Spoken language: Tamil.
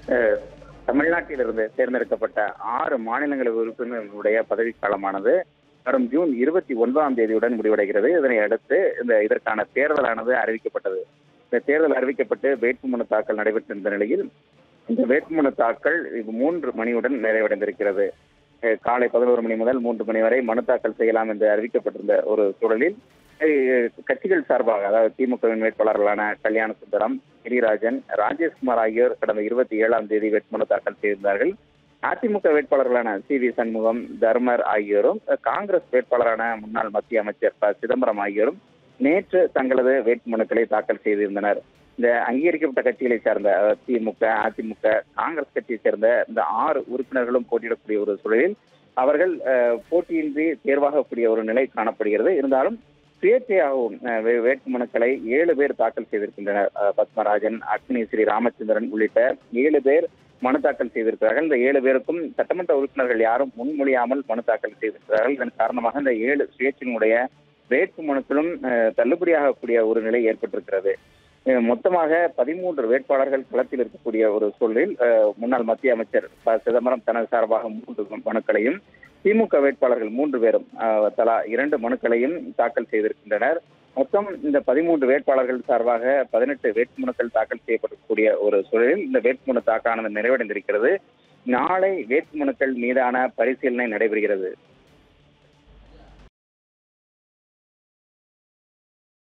அஹ், தமிழ்நாட்டிலிருந்து தேர்ந்தெடுக்கப்பட்ட ஆறு மாநிலங்களவை உறுப்பினர்களுடைய பதவிக்காலமானது வரும் ஜூன் இருபத்தி ஒன்பதாம் தேதியுடன் முடிவடைகிறது இதனை அடுத்து இந்த இதற்கான தேர்தலானது அறிவிக்கப்பட்டது இந்த தேர்தல் அறிவிக்கப்பட்டு வேட்புமனு தாக்கல் நடைபெற்றிருந்த நிலையில் இந்த வேட்புமனு தாக்கல் இது மூன்று மணியுடன் நிறைவடைந்திருக்கிறது அஹ், காலை பதினோரு மணி முதல் மூன்று மணி வரை மனு தாக்கல் செய்யலாம் என்று அறிவிக்கப்பட்டிருந்த ஒரு சூழலில் அஹ், கட்சிகள் சார்பாக அதாவது திமுகவின் வேட்பாளர்களான கல்யாண சுந்தரம் கிரிராஜன் ராஜேஷ்குமார் ஆகியோர் கடந்த இருபத்தி ஏழாம் தேதி வேட்புமனு தாக்கல் செய்திருந்தார்கள் அதிமுக வேட்பாளர்களான சி வி சண்முகம் தர்மர் ஆகியோரும் காங்கிரஸ் வேட்பாளரான முன்னாள் மத்திய அமைச்சர் ப சிதம்பரம் ஆகியோரும் நேற்று தங்களது வேட்புமனுக்களை தாக்கல் செய்திருந்தனர் இந்த அங்கீகரிக்கப்பட்ட கட்சிகளை சேர்ந்த அதாவது திமுக அதிமுக காங்கிரஸ் கட்சியை சேர்ந்த இந்த ஆறு உறுப்பினர்களும் போட்டியிடக்கூடிய ஒரு சூழலில் அவர்கள் அஹ், போட்டியின்றி தேர்வாகக்கூடிய ஒரு நிலை காணப்படுகிறது இருந்தாலும் சுயேட்சையாகவும் அஹ், வே- வேட்புமனுக்களை ஏழு பேர் தாக்கல் செய்திருக்கின்றனர் அஹ், பத்மராஜன் அக்னி ஸ்ரீ ராமச்சந்திரன் உள்ளிட்ட ஏழு பேர் மனு தாக்கல் செய்திருக்கிறார்கள் இந்த ஏழு பேருக்கும் சட்டமன்ற உறுப்பினர்கள் யாரும் முன்மொழியாமல் மனு தாக்கல் செய்திருக்கிறார்கள் இதன் காரணமாக இந்த ஏழு சுயேட்சையினுடைய வேட்பு மனுக்களும் அஹ், தள்ளுபடியாகக்கூடிய ஒரு நிலை ஏற்பட்டிருக்கிறது அஹ், மொத்தமாக பதிமூன்று வேட்பாளர்கள் களத்தில் இருக்கக்கூடிய ஒரு சூழலில் அஹ், முன்னாள் மத்திய அமைச்சர் ப சிதம்பரம் தனது சார்பாக மூன்று மனுக்களையும் திமுக வேட்பாளர்கள் மூன்று பேரும் அஹ், தலா இரண்டு மனுக்களையும் தாக்கல் செய்திருக்கின்றனர் மொத்தம் இந்த பதிமூன்று வேட்பாளர்கள் சார்பாக பதினெட்டு வேட்புமனுக்கள் தாக்கல் செய்யப்படக்கூடிய ஒரு சூழலில் இந்த வேட்புமனு தாக்கானது நிறைவடைந்திருக்கிறது நாளை வேட்புமனுக்கள் மீதான பரிசீலனை நடைபெறுகிறது